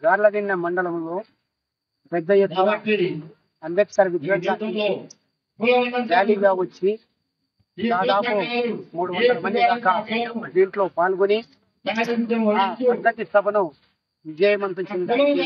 గార్లదిన్న మండలంలో పెద్ద ఎత్తున అంబేద్కర్ విగ్రహానికి ర్యాలీగా వచ్చి దాదాపు మూడు వందల మంది దాకా దీంట్లో పాల్గొని ఆ పద్ధతి సభను విజయవంతం చేయడానికి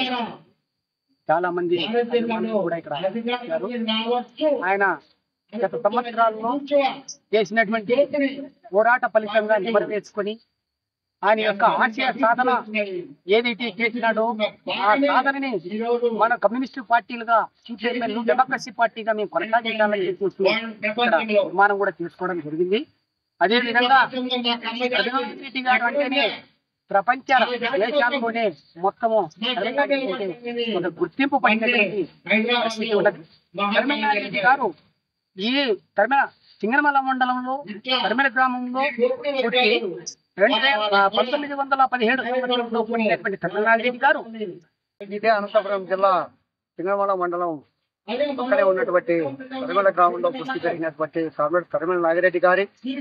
చాలా మంది అభిమానులు కూడా ఇక్కడ వచ్చారు. ఆయన గత సంవత్సరాల్లో చేసినటువంటి పోరాట ఫలితంగా నిమర్వేసుకొని ఆయన యొక్క ఆశయ సాధన ఏదైతే చేసినాడో ఆ సాధనని మన కమ్యూనిస్టు పార్టీలుగా చైర్మన్ డెమోక్రసీ పార్టీగా మేము కొనసాగించాలని చెప్పేసి ఇక్కడ నిర్మాణం కూడా చేసుకోవడం జరిగింది అదే విధంగా ప్రధానమంత్రి రెడ్డి గారు అంటేనే ప్రపంచ దేశాల్లోనే మొత్తము కరీంనగర్ అంటే ఒక గుర్తింపు పడినటువంటి పరిస్థితి ఉన్నది కరీంనగర్ రెడ్డి గారు ఈ కరిమ సింగనమల మండలంలో కరిమల గ్రామంలో పుట్టి రెండు వే- పంతొమ్మిది వందల పదిహేడు సంవత్సరంలో పుట్టినటువంటి కరుణారెడ్డి రెడ్డి గారు ఇదే అనంతపురం జిల్లా సింగనమల మండలం పక్కనే ఉన్నటువంటి కరిమల గ్రామంలో పుష్టి జరిగినటువంటి కామ్రేడ్ కరిమల నాగిరెడ్డి గారి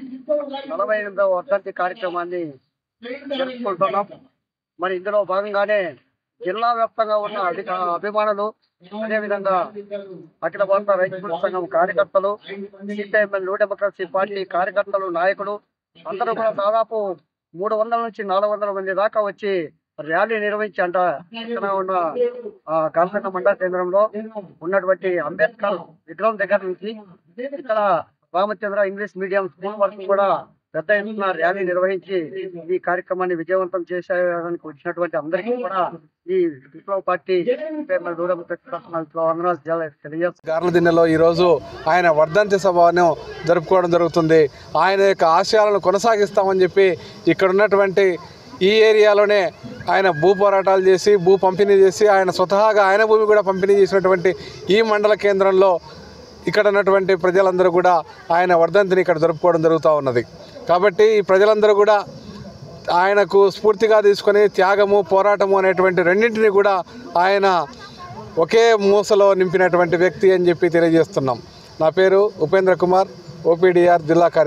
నలభై ఎనిమిదవ వర్ధంతి కార్యక్రమాన్ని జరుపుకుంటున్నాం మరి ఇందులో భాగంగానే జిల్లా వ్యాప్తంగా ఉన్న అధిక అభిమానులు అదేవిధంగా అఖిల భారత రైతు సంఘం కార్యకర్తలు సిపిఐఎంఎల్ న్యూ డెమోక్రసీ పార్టీ కార్యకర్తలు నాయకులు అందరూ కూడా దాదాపు మూడు వందల నుంచి నాలుగు వందల మంది దాకా వచ్చి ర్యాలీ నిర్వహించి అంట ఇక్కడ ఉన్న ఆ కాల్సంగ మండల కేంద్రంలో ఉన్నటువంటి అంబేద్కర్ విగ్రహం దగ్గర నుంచి ఇక్కడ రామచంద్ర ఇంగ్లీష్ మీడియం స్కూల్ వరకు కూడా పెద్ద ఎత్తున ర్యాలీ నిర్వహించి ఈ కార్యక్రమాన్ని విజయవంతం చేసేయడానికి వచ్చినటువంటి అందరికీ కూడా ఈ విప్లవ పార్టీ చైర్మన్ దూరం వందనాలు తెలియజేస్తున్నాను గార్లదిన్నెలో ఈరోజు ఆయన వర్ధంతి సభను జరుపుకోవడం జరుగుతుంది ఆయన యొక్క ఆశయాలను కొనసాగిస్తామని చెప్పి ఇక్కడ ఉన్నటువంటి ఈ ఏరియాలోనే ఆయన భూ పోరాటాలు చేసి భూ పంపిణీ చేసి ఆయన స్వతహాగా ఆయన భూమి కూడా పంపిణీ చేసినటువంటి ఈ మండల కేంద్రంలో ఇక్కడ ఉన్నటువంటి ప్రజలందరూ కూడా ఆయన వర్ధంతిని ఇక్కడ జరుపుకోవడం జరుగుతూ ఉన్నది కాబట్టి ఈ ప్రజలందరూ కూడా ఆయనకు స్ఫూర్తిగా తీసుకొని త్యాగము పోరాటము అనేటువంటి రెండింటిని కూడా ఆయన ఒకే మూసలో నింపినటువంటి వ్యక్తి అని చెప్పి తెలియజేస్తున్నాం నా పేరు ఉపేంద్ర కుమార్ ఓపీడీఆర్ జిల్లా కార్య